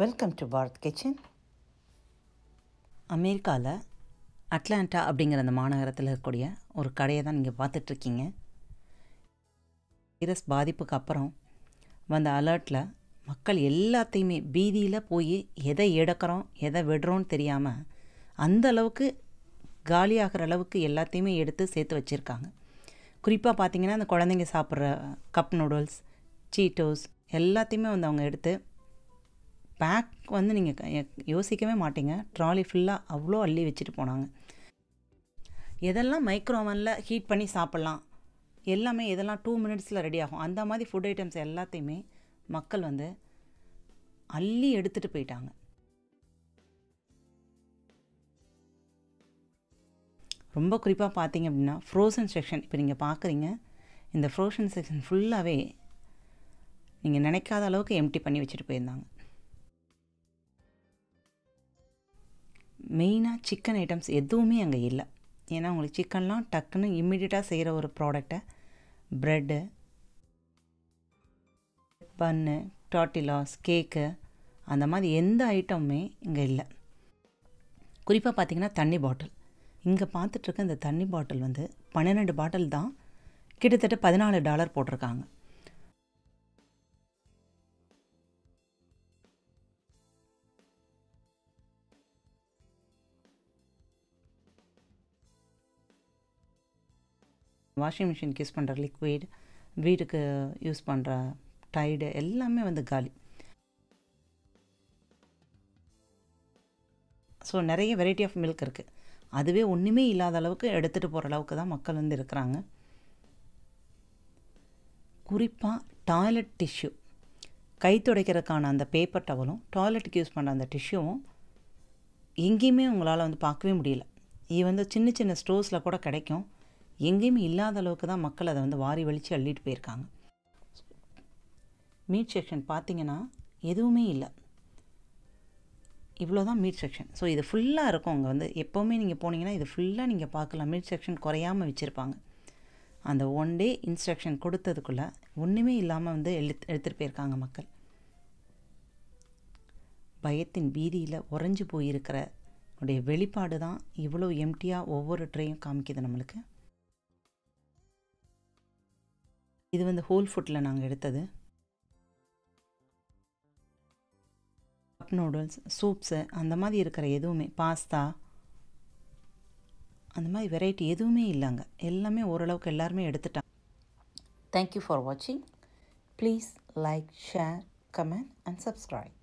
welcome to Bharat kitchen அமெரிக்காவில் Atlanta அப்படிங்கிற அந்த மாநகரத்தில் இருக்கக்கூடிய ஒரு கடையை தான் நீங்கள் பார்த்துட்ருக்கீங்க வைரஸ் பாதிப்புக்கு அப்புறம் வந்த அலர்ட்டில் மக்கள் எல்லாத்தையுமே பீதியில் போய் எதை எடுக்கிறோம் எதை விடுறோன்னு தெரியாமல் அந்த அளவுக்கு காலியாகிற அளவுக்கு எல்லாத்தையுமே எடுத்து சேர்த்து வச்சுருக்காங்க குறிப்பாக பார்த்தீங்கன்னா அந்த குழந்தைங்க சாப்பிட்ற கப் நூடுல்ஸ் சீட்டோஸ் எல்லாத்தையுமே வந்து அவங்க எடுத்து பேக் வந்து நீங்கள் யோசிக்கவே மாட்டீங்க ட்ராலி ஃபுல்லாக அவ்வளோ அள்ளி வச்சுட்டு போனாங்க எதெல்லாம் மைக்ரோவனில் ஹீட் பண்ணி சாப்பிட்லாம் எல்லாமே எதெல்லாம் டூ மினிட்ஸில் ரெடி ஆகும் அந்த மாதிரி ஃபுட் ஐட்டம்ஸ் எல்லாத்தையுமே மக்கள் வந்து அள்ளி எடுத்துகிட்டு போயிட்டாங்க ரொம்ப குறிப்பாக பார்த்தீங்க அப்படின்னா ஃப்ரோசன் செக்ஷன் இப்போ நீங்கள் பார்க்குறீங்க இந்த ஃப்ரோசன் செக்ஷன் ஃபுல்லாகவே நீங்கள் நினைக்காத அளவுக்கு எம்டி பண்ணி வச்சுட்டு போயிருந்தாங்க மெயினாக சிக்கன் ஐட்டம்ஸ் எதுவுமே அங்கே இல்லை ஏன்னா உங்களுக்கு சிக்கன்லாம் டக்குன்னு இம்மிடியட்டாக செய்கிற ஒரு ப்ராடக்டை ப்ரெட்டு பன்னு டாட்டிலாஸ் கேக்கு அந்த மாதிரி எந்த ஐட்டமுமே இங்கே இல்லை குறிப்பாக பார்த்தீங்கன்னா தண்ணி பாட்டில் இங்கே பார்த்துட்ருக்க இந்த தண்ணி பாட்டில் வந்து பன்னிரெண்டு பாட்டில் தான் கிட்டத்தட்ட பதினாலு டாலர் போட்டிருக்காங்க வாஷிங் மிஷினுக்கு யூஸ் பண்ணுற லிக்விட் வீட்டுக்கு யூஸ் பண்ணுற டைடு எல்லாமே வந்து காலி ஸோ நிறைய வெரைட்டி ஆஃப் மில்க் இருக்குது அதுவே ஒன்றுமே இல்லாத அளவுக்கு எடுத்துகிட்டு போகிற அளவுக்கு தான் மக்கள் வந்து இருக்கிறாங்க குறிப்பாக டாய்லெட் டிஷ்யூ கை துடைக்கிறதுக்கான அந்த பேப்பர் டவலும் டாய்லெட்டுக்கு யூஸ் பண்ணுற அந்த டிஷ்யூவும் எங்கேயுமே உங்களால் வந்து பார்க்கவே முடியல இது வந்து சின்ன சின்ன ஸ்டோர்ஸில் கூட கிடைக்கும் எங்கேயுமே இல்லாத அளவுக்கு தான் மக்கள் அதை வந்து வாரி வலித்து அள்ளிட்டு போயிருக்காங்க மீட் செக்ஷன் பார்த்தீங்கன்னா எதுவுமே இல்லை இவ்வளோ தான் மீட் செக்ஷன் ஸோ இது ஃபுல்லாக இருக்கும் அங்கே வந்து எப்போவுமே நீங்கள் போனீங்கன்னா இது ஃபுல்லாக நீங்கள் பார்க்கலாம் மீட் செக்ஷன் குறையாமல் வச்சுருப்பாங்க அந்த ஒன் டே இன்ஸ்ட்ரக்ஷன் கொடுத்ததுக்குள்ளே ஒன்றுமே இல்லாமல் வந்து எழுத்து எடுத்துகிட்டு போயிருக்காங்க மக்கள் பயத்தின் பீதியில் உறைஞ்சி போயிருக்கிற உடைய வெளிப்பாடு தான் இவ்வளோ எம்டியாக ஒவ்வொரு ட்ரேயும் காமிக்குது நம்மளுக்கு இது வந்து ஹோல் ஃபுட்டில் நாங்கள் எடுத்தது கப் நூடுல்ஸ் சூப்ஸு அந்த மாதிரி இருக்கிற எதுவுமே பாஸ்தா அந்த மாதிரி வெரைட்டி எதுவுமே இல்லைங்க எல்லாமே ஓரளவுக்கு எல்லாருமே எடுத்துட்டாங்க தேங்க்யூ ஃபார் வாட்சிங் please like share comment and subscribe